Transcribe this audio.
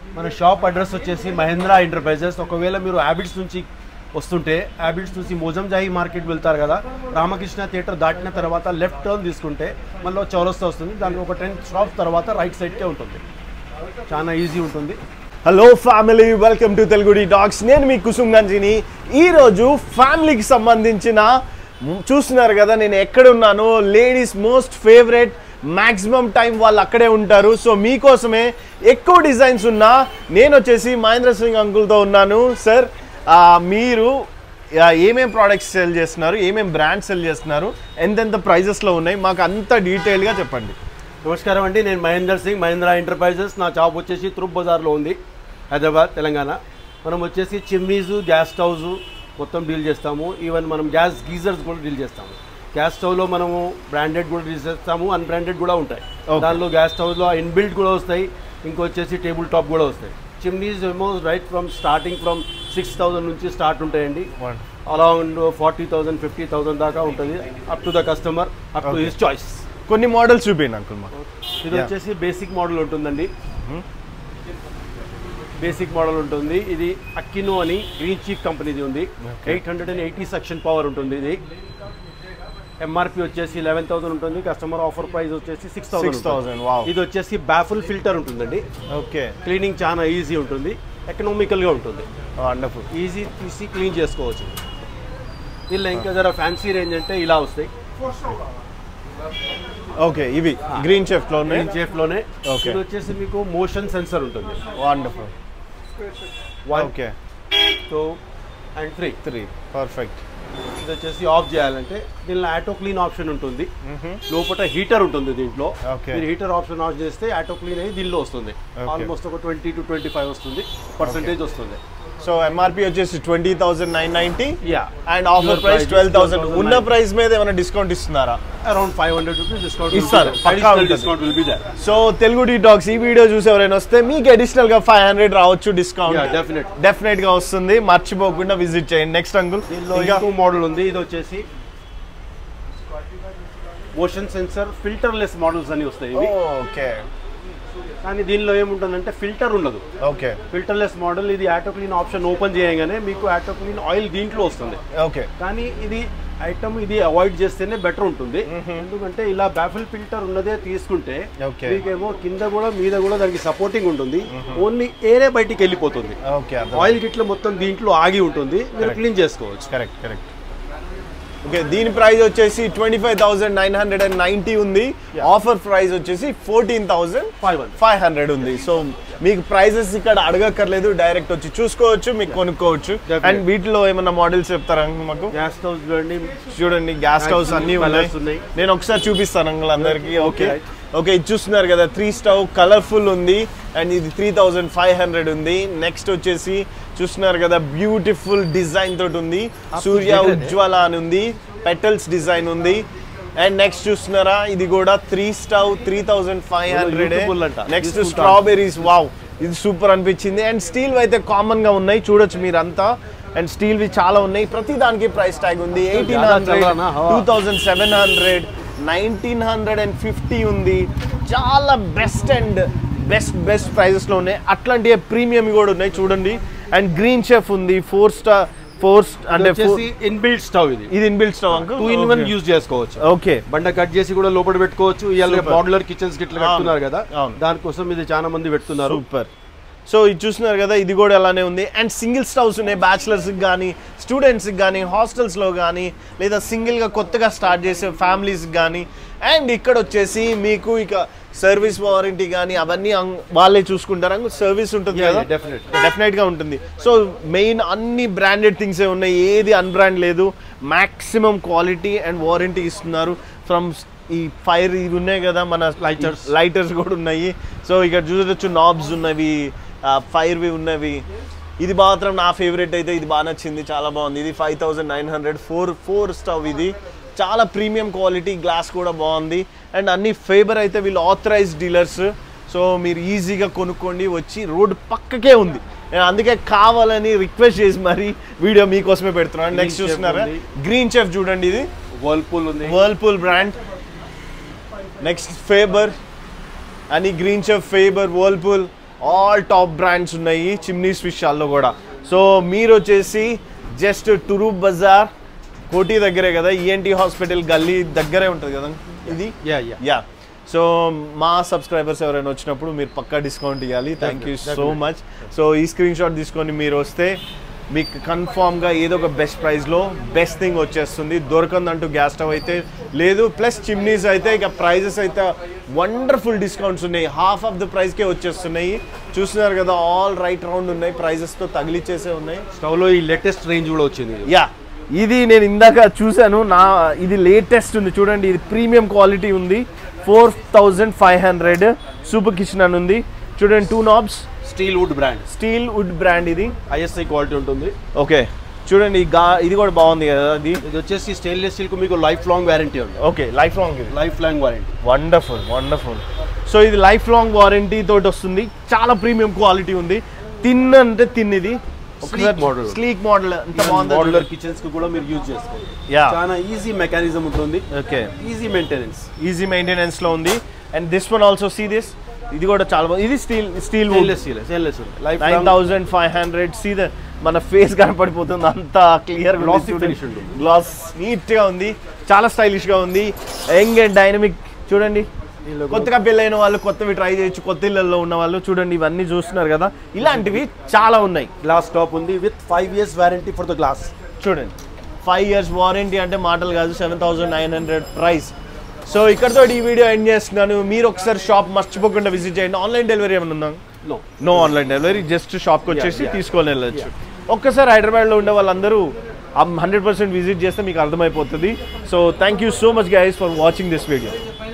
మన shop address వచ్చేసి Mahindra enterprises ఒకవేళ మీరు హ్యాబిట్స్ నుంచి వస్తుంటే హ్యాబిట్స్ నుంచి మోజంజాయి మార్కెట్ వెళ్తారు కదా రామకృష్ణ థియేటర్ దాటిన తర్వాత లెఫ్ట్ టర్న్ తీసుకుంటే మళ్ళీ చౌరస్తా వస్తుంది దానికి ఒక టెన్ షాప్స్ తర్వాత రైట్ సైడ్కే ఉంటుంది చాలా ఈజీ ఉంటుంది హలో ఫ్యామిలీ వెల్కమ్ టు తెలుగుడి డాగ్స్ నేను మీ కుసుమ్ గంజిని ఈరోజు ఫ్యామిలీకి సంబంధించిన మ్, చూస్తున్నారు కదా నేను ఎక్కడ ఉన్నాను ladies most favourite maximum time వాళ్ళు అక్కడే ఉంటారు సో మీకోసమే ఎక్కువ డిజైన్స్ ఉన్నా నేను వచ్చేసి మహేంద్ర సింగ్ అంకుల్తో ఉన్నాను సార్ మీరు ఆ, ఏమేం ప్రోడక్ట్స్ సెల్ చేస్తున్నారు ఏమేం బ్రాండ్స్ సెల్ చేస్తున్నారు ఎంతెంత ప్రైజెస్లో ఉన్నాయి మాకు అంత డీటెయిల్గా చెప్పండి నమస్కారం అండి నేను మహేందర్ సింగ్ మహేంద్ర ఎంటర్ప్రైజెస్ నా షాప్ వచ్చేసి తురుప్ బజార్లో ఉంది హైదరాబాద్ తెలంగాణ మనం వచ్చేసి చిమ్నీస్ గ్యాస్ స్టవ్స్ మొత్తం డీల్ చేస్తాము ఈవెన్ మనం గ్యాస్ గీజర్స్ కూడా డీల్ చేస్తాము గ్యాస్ స్టవ్లో మనము బ్రాండెడ్ కూడా డీల్ చేస్తాము అన్బ్రాండెడ్ కూడా ఉంటాయి Okay. దానిలో గ్యాస్ స్టవ్లో ఇన్బిల్ట్ కూడా వస్తాయి ఇంకొచ్చేసి టేబుల్ టాప్ కూడా వస్తాయి చిమ్నీస్ ఏమో right from starting from six thousand నుంచి స్టార్ట్ ఉంటాయండి around forty thousand fifty thousand దాకా ఉంటుంది up to the customer up to his choice కొన్ని మోడల్స్ చూపించండి అంకుల్ మాకు ఇది Yeah. వచ్చేసి బేసిక్ మోడల్ ఉంటుందండి బేసిక్ మోడల్ ఉంటుంది ఇది అక్కినో అని గ్రీన్ చీఫ్ కంపెనీది ఉంది eight hundred and eighty suction power ఉంటుంది ఇది ఎంఆర్పి వచ్చేసి లెవెన్ థౌసండ్ ఉంటుంది కస్టమర్ ఆఫర్ ప్రైస్ వచ్చేసి సిక్స్ సిక్స్ థౌసండ్ వావ్ ఇది వచ్చేసి బాఫుల్ ఫిల్టర్ ఉంటుందండి ఓకే క్లీనింగ్ చాలా ఈజీ ఉంటుంది ఎకనామికల్గా ఉంటుంది వండర్ఫుల్ ఈజీ తీసి క్లీన్ చేసుకోవచ్చు ఇలా ఇంకా జర ఫ్యాన్సీ రేంజ్ అంటే ఇలా వస్తాయి ఓకే ఇవి గ్రీన్ చెఫ్ లో ఉన్నాయి గ్రీన్ చీఫ్ లోనే Okay. ఇది వచ్చేసి మీకు మోషన్ సెన్సర్ ఉంటుంది wonderful one okay two and three three perfect ఇది వచ్చేసి ఆఫ్ చేయాలంటే దీనిలో ఆటో క్లీన్ ఆప్షన్ ఉంటుంది లోపల హీటర్ ఉంటుంది దీంట్లో Okay. మీరు హీటర్ ఆప్షన్ ఆఫ్ చేస్తే ఆటో క్లీన్ అయ్యి దీనిలో వస్తుంది Okay. ఆల్మోస్ట్ ఒక ట్వంటీ టు ట్వంటీ ఫైవ్ వస్తుంది పర్సంటేజ్ వస్తుంది సో ఎంఆర్పి వచ్చేసి twenty thousand nine ninety yeah and offer price twelve thousand ఉన్న ప్రైస్ మీద ఏమైనా డిస్కౌంట్ ఇస్తున్నారా around five hundred rupees discount ఇస్తారు. పక్కా ఉంటుంది. Discount will be there so Telugu tea talks ఈ వీడియో చూసి ఎవరైనా వస్తే మీకు అడిషనల్ గా ఫైవ్ హండ్రెడ్ రావచ్చు డిస్కౌంట్ Yeah, definite. డెఫినెట్ గా వస్తుంది మర్చిపోకుండా విజిట్ చేయండి నెక్స్ట్ అంకుల్ దీనిలో ఇంకా ఇంకో మోడల్ ఉంది ఇది వచ్చేసి మోషన్ సెన్సర్ ఫిల్టర్లెస్ మోడల్స్ అని వస్తాయి ఇవి ఓకే కానీ దీనిలో ఏముంటుందంటే ఫిల్టర్ ఉండదు ఓకే ఫిల్టర్లెస్ మోడల్ ఇది ఆటో క్లీన్ ఆప్షన్ ఓపెన్ చేయగానే మీకు ఆటో క్లీన్ ఆయిల్ దీంట్లో వస్తుంది ఓకే కానీ ఇది ఐటమ్ ఇది అవాయిడ్ చేస్తేనే బెటర్ ఉంటుంది ఎందుకంటే ఇలా బ్యాఫిల్ ఫిల్టర్ ఉన్నదే తీసుకుంటే Okay. మీకేమో కింద కూడా మీద కూడా దానికి సపోర్టింగ్ ఉంటుంది ఓన్లీ ఏరే బయటికి వెళ్ళిపోతుంది ఓకే ఆయిల్ గిట్ల మొత్తం దీంట్లో ఆగి ఉంటుంది మీరు Correct. క్లీన్ చేసుకోవచ్చు కరెక్ట్ కరెక్ట్ ఓకే దీని ప్రైస్ వచ్చేసి twenty five thousand nine hundred and ninety ఉంది ఆఫర్ ప్రైస్ వచ్చేసి fourteen thousand five hundred five hundred ఉంది సో మీకు ప్రైజెస్ ఇక్కడ అడగక్కర్లేదు డైరెక్ట్ వచ్చి చూసుకోవచ్చు మీకు కొనుక్కోవచ్చు Definitely. అండ్ వీటిలో ఏమన్నా మోడల్స్ చెప్తారా uncle మాకు గ్యాస్ స్టవ్ చూడండి చూడండి గ్యాస్ స్టవ్స్ అన్ని ఉన్నాయి Colours ఉన్నాయి. నేను ఒకసారి చూపిస్తాను అంకుల్ అందరికి ఓకే right. ఓకే ఇది చూస్తున్నారు కదా త్రీ స్టవ్ కలర్ఫుల్ ఉంది అండ్ ఇది త్రీ థౌజండ్ ఫైవ్ హండ్రెడ్ ఉంది నెక్స్ట్ వచ్చేసి చూస్తున్నారు కదా బ్యూటిఫుల్ డిజైన్ తోటి ఉంది సూర్య bigger, eh? ఉజ్వల అని ఉంది పెటల్స్ డిజైన్ ఉంది అండ్ నెక్స్ట్ చూస్తున్నారా ఇది కూడా three stove three thousand five hundred Beautiful అంట. నెక్స్ట్ Beautiful స్ట్రాబెరీస్ వావ్ ఇది సూపర్ అనిపించింది అండ్ స్టీల్ అయితే కామన్ గా ఉన్నాయి చూడొచ్చు మీరంతా అండ్ స్టీల్ వి చాలా ఉన్నాయి ప్రతి దానికి ప్రైస్ ట్యాగ్ ఉంది ఎయిటీన్ జ్యాదా హండ్రెడ్ చల్లానా? హవా. Two thousand seven hundred nineteen hundred and fifty ఉంది చాలా బెస్ట్ అండ్ బెస్ట్ బెస్ట్ ప్రైజెస్లో ఉన్నాయి అట్లాంటి ప్రీమియం కూడా ఉన్నాయి చూడండి అండ్ గ్రీన్ షెఫ్ ఉంది ఫోర్ స్టార్ ఫోర్ అంటే వచ్చేసి ఇన్బిల్ట్ స్టవ్ ఇది ఇది inbuilt stove uncle two in one use చేసుకోవచ్చు ఓకే బండ కట్ చేసి కూడా లోపల పెట్టుకోవచ్చు ఇవాళ Super. మోడలర్ కిచెన్స్ గిట్ల కట్టున్నారు కదా అవును. దానికోసం ఇది చాలా మంది పెడుతున్నారు సూపర్ సో ఇది చూస్తున్నారు కదా ఇది కూడా అలానే ఉంది అండ్ సింగిల్ స్టవ్స్ ఉన్నాయి బ్యాచిలర్స్కి కానీ స్టూడెంట్స్కి కానీ హాస్టల్స్లో కానీ లేదా సింగిల్గా కొత్తగా స్టార్ట్ చేసే ఫ్యామిలీస్కి కానీ అండ్ ఇక్కడ వచ్చేసి మీకు ఇక సర్వీస్ వారంటీ కానీ అవన్నీ అం- వాళ్ళే చూసుకుంటారు సర్వీస్ ఉంటుంది Yeah, కదా yeah, definitely. డెఫినెట్ గా ఉంటుంది సో మెయిన్ అన్ని బ్రాండెడ్ థింగ్స్ ఉన్నాయి ఏది అన్బ్రాండ్ లేదు మాక్సిమం క్వాలిటీ అండ్ వారంటీ ఇస్తున్నారు ఫ్రమ్ ఈ ఫైర్ ఇవి ఉన్నాయి కదా మన Lighters. లైటర్స్ కూడా ఉన్నాయి సో ఇక్కడ చూడొచ్చు నాబ్స్ ఉన్నవి ఫైర్వి ఉన్నవి ఇది మాత్రం నా ఫేవరెట్ అయితే ఇది బాగా నచ్చింది చాలా బాగుంది ఇది five thousand nine hundred four four stove ఇది చాలా ప్రీమియం క్వాలిటీ గ్లాస్ కూడా బాగుంది అండ్ అన్ని ఫేబర్ అయితే వీళ్ళు ఆథరైజ్ డీలర్స్ సో మీరు ఈజీగా కొనుక్కోండి వచ్చి రోడ్ పక్కకే ఉంది నేను అందుకే కావాలని రిక్వెస్ట్ చేసి మరి వీడియో మీకోసమే పెడుతున్నాను Green నెక్స్ట్ chef చూస్తున్నారా ఉంది. గ్రీన్ చెఫ్ చూడండి ఇది వర్ల్పూల్ ఉంది వర్ల్పూల్ బ్రాండ్ నెక్స్ట్ ఫేబర్ అని green chef Faber Whirlpool all top brands ఉన్నాయి చిమ్నీస్ విషయాల్లో కూడా సో మీరు వచ్చేసి జస్ట్ టురూప్ బజార్ కోటి దగ్గరే కదా ఈఎన్టీ హాస్పిటల్ గల్లీ దగ్గరే ఉంటుంది కదా ఇది యా యా యా సో మా సబ్స్క్రైబర్స్ ఎవరైనా వచ్చినప్పుడు మీరు పక్కా డిస్కౌంట్ ఇవ్వాలి thank you so much so ఈ స్క్రీన్ షాట్ తీసుకొని మీరు వస్తే మీకు కన్ఫామ్గా ఏదో ఒక బెస్ట్ ప్రైస్లో బెస్ట్ థింగ్ వచ్చేస్తుంది దొరకందంటూ గ్యాస్ స్టవ్ అయితే లేదు ప్లస్ చిమ్నీస్ అయితే ఇక ప్రైజెస్ అయితే వండర్ఫుల్ డిస్కౌంట్స్ ఉన్నాయి హాఫ్ ఆఫ్ ద ప్రైస్కే వచ్చేస్తున్నాయి చూస్తున్నారు కదా ఆల్ రైట్ రౌండ్ ఉన్నాయి ప్రైజెస్తో తగిలిచ్చేసే ఉన్నాయి స్టవ్లో ఈ లేటెస్ట్ రేంజ్ కూడా వచ్చింది యా ఇది నేను ఇందాక చూశాను నా ఇది లేటెస్ట్ ఉంది చూడండి ఇది ప్రీమియం క్వాలిటీ ఉంది four thousand five hundred super kitchen అని ఉంది చూడండి two knobs steel wood brand steel wood brand ఇది ఐఎస్ఐ క్వాలిటీ ఉంటుంది ఓకే చూడండి ఈ గా ఇది కూడా బాగుంది కదా అది ఇది వచ్చేసి స్టెయిన్లెస్ స్టీల్ కు మీకు లైఫ్ లాంగ్ వారంటీ ఉంది ఓకే లైఫ్ లాంగ్ ఇది life long warranty wonderful wonderful so ఇది లైఫ్ లాంగ్ వారంటీ తోటి వస్తుంది చాలా ప్రీమియం క్వాలిటీ ఉంది తిన్ అంటే తిన్ ఇది Sleek model. స్లీక్ మోడల్ ఎంత బాగుంది మోడలర్ కిచెన్స్ కు కూడా మీరు యూజ్ చేసుకోవచ్చు యా చాలా ఈజీ మెకానిజం ఉంటుంది okay easy maintenance easy maintenance లో ఉంది and this one also see this ఇది కూడా చాలా బాగుంది ఇది steel steel wood stainless steel stainless life nine thousand five hundred see the మన ఫేస్ కనపడిపోతుంది అంత క్లియర్ Glossy finish ఉంటుంది. గ్లాస్ నీట్ గా ఉంది చాలా స్టైలిష్ గా ఉంది యంగ్ అండ్ డైనమిక్ చూడండి కొత్తగా పెళ్ళైన వాళ్ళు కొత్తవి ట్రై చేయొచ్చు కొత్త ఇళ్ళల్లో ఉన్న వాళ్ళు చూడండి ఇవన్నీ చూస్తున్నారు కదా ఇలాంటివి చాలా ఉన్నాయి గ్లాస్ టాప్ ఉంది with five years warranty for the glass చూడండి ఫైవ్ ఇయర్స్ వారంటీ అంటే మాటలు కాదు seven thousand nine hundred price so ఇక్కడతో ఈ వీడియో ఎండ్ చేస్తున్నాను మీరు ఒకసారి షాప్ మర్చిపోకుండా విజిట్ చేయండి ఆన్లైన్ డెలివరీ ఏమైనా ఉందా no no online delivery just షాప్కి వచ్చేసి yeah. తీసుకొని వెళ్ళచ్చు ఒక్కసారి హైదరాబాద్లో ఉండే వాళ్ళందరూ హండ్రెడ్ పర్సెంట్ విజిట్ చేస్తే మీకు అర్థమైపోతుంది so thank you so much guys for watching this video